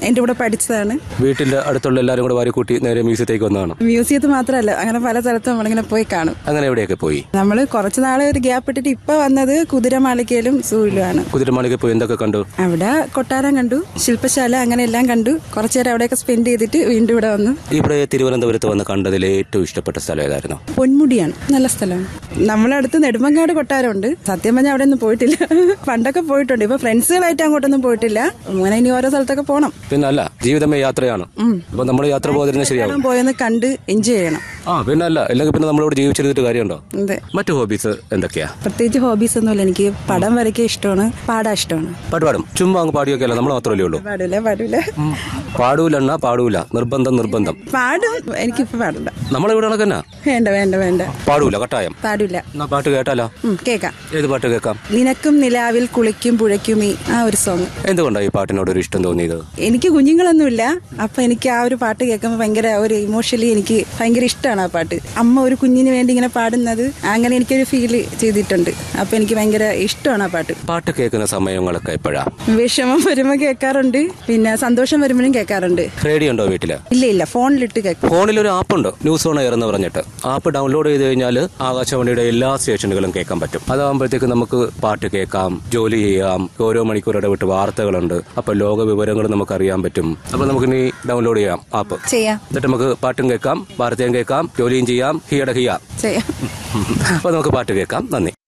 എന്റെ കൂടെ പഠിച്ചതാണ് വീട്ടിന്റെ അടുത്തുള്ള എല്ലാവരും കൂടെ വാരി കൂട്ടി നേരെ മ്യൂസിയത്തേക്ക് വന്നതാണ് മ്യൂസിയത്തിൽ മാത്രമല്ല അങ്ങനെ പല സ്ഥലത്തും നമ്മളിങ്ങനെ പോയി കാണും അങ്ങനെ എവിടെയൊക്കെ പോയി നമ്മൾ കുറച്ച് നാളെ ഒരു ഗ്യാപ്പ് ഇട്ടിട്ട് ഇപ്പൊ വന്നത് കുതിരമാളികയിലും സൂയിലുമാണ് കുതിരമാളിക പോയി എന്തൊക്കെ കണ്ടു അവിടെ കൊട്ടാരം കണ്ടു ശില്പശാല അങ്ങനെ എല്ലാം കണ്ടു കുറച്ചു നേരം അവിടെയൊക്കെ സ്പെൻഡ് ചെയ്തിട്ട് വീണ്ടും ഇവിടെ വന്നു ഇവിടെ തിരുവനന്തപുരത്ത് വന്ന് കണ്ടതിൽ ഏറ്റവും ഇഷ്ടപ്പെട്ട സ്ഥലം ഏതായിരുന്നു പൊന്മുടിയാണ് നല്ല സ്ഥലമാണ് നമ്മളടുത്ത് നെടുമങ്ങാട് കൊട്ടാരമുണ്ട് സത്യം പറഞ്ഞാൽ അവിടെ ഒന്നും പോയിട്ടില്ല പണ്ടൊക്കെ പോയിട്ടുണ്ട് ഇപ്പൊ ഫ്രണ്ട്സുകളായിട്ട് അങ്ങോട്ടൊന്നും പോയിട്ടില്ല അങ്ങനെ ഇനി ഓരോ സ്ഥലത്തൊക്കെ പോകണം പിന്നെ അല്ല ജീവിതമേ യാത്രയാണ് അപ്പൊ നമ്മൾ യാത്ര പോകാതിരുന്ന ശരിയാവും പോയൊന്ന് കണ്ട് എൻജോയ് ചെയ്യണം ആ പിന്നെ അല്ല അല്ലെങ്കിൽ പിന്നെ നമ്മളിവിടെ ജീവിച്ചിരുന്നിട്ട് കാര്യമുണ്ടോ അതെ മറ്റു ഹോബീസ് എന്തൊക്കെയാ പ്രത്യേകിച്ച് ഹോബീസ് ഒന്നുമില്ല എനിക്ക് പടം വരയ്ക്കാൻ ഇഷ്ടമാണ് പാടാൻ ഇഷ്ടമാണ് പാട്ട് പാടും ചുമ്മാ അങ്ങ് പാടിയൊക്കെ അല്ല നമ്മൾ മാത്രമല്ലേ ഉള്ളൂ പാടില്ല പാടില്ല പാടൂലെണ്ണ പാടൂല നിർബന്ധം നിർബന്ധം പാടും എനിക്കിപ്പോ പാടില്ല നമ്മളിവിടെ കണക്കന്നാ വേണ്ട വേണ്ട വേണ്ട പാടൂല കട്ടായം പാടില്ല എന്നാ പാട്ട് കേട്ടാലോ ഉം, കേക്കാം ഏത് പാട്ട് കേൾക്കാം നിനക്കും നിലാവിൽ കുളിക്കും പുഴയ്ക്കുമീ ആ ഒരു സോങ് എന്തുകൊണ്ടാണ് ഈ പാട്ടിനോട് ഒരു ഇഷ്ടം തോന്നിയത് എനിക്ക് കുഞ്ഞുങ്ങളൊന്നുമില്ല അപ്പൊ എനിക്ക് ആ ഒരു പാട്ട് കേൾക്കുമ്പോൾ ഭയങ്കര ഒരു ഇമോഷണലി എനിക്ക് ഭയങ്കര ഇഷ്ടമാണ് ആ പാട്ട് അമ്മ ഒരു കുഞ്ഞിന് വേണ്ടി ഇങ്ങനെ പാടുന്നത് അങ്ങനെ എനിക്കൊരു ഫീൽ ചെയ്തിട്ടുണ്ട് അപ്പൊ എനിക്ക് ഭയങ്കര ഇഷ്ടമാണ് ആ പാട്ട് പാട്ട് കേൾക്കുന്ന സമയങ്ങളൊക്കെ എപ്പോഴാ വിഷമം വരുമ്പോൾ കേൾക്കാറുണ്ട് പിന്നെ സന്തോഷം വരുമ്പോഴും കേൾക്കാറുണ്ട് റേഡിയോ ഉണ്ടോ വീട്ടില് ഇല്ല ഇല്ല ഫോണിലിട്ട് കേൾക്കും ഫോണിൽ ഒരു ആപ്പ് ഉണ്ട് ന്യൂസ് ഓൺ എയർ എന്ന് പറഞ്ഞിട്ട് ആപ്പ് ഡൗൺലോഡ് ചെയ്ത് കഴിഞ്ഞാൽ ആകാശവാണിയുടെ എല്ലാ സ്റ്റേഷനുകളും കേൾക്കാൻ പറ്റും അതാകുമ്പോഴത്തേക്ക് നമുക്ക് പാട്ട് കേൾക്കാം ജോലി ചെയ്യാം ഓരോ മണിക്കൂർ ഇടവിട്ട് വാർത്തകളുണ്ട് അപ്പൊ ലോക വിവരങ്ങൾ നമുക്ക് അറിയാൻ പറ്റും അപ്പൊ നമുക്ക് ഇനി ഡൗൺലോഡ് ചെയ്യാം ആപ്പ് ചെയ്യാം എന്നിട്ട് നമുക്ക് പാട്ടും കേൾക്കാം വാർത്തയും കേൾക്കാം ജോലിയും ചെയ്യാം ഹിയട ഹിയ ചെയ്യാം അപ്പൊ നമുക്ക് പാട്ട് കേൾക്കാം നന്ദി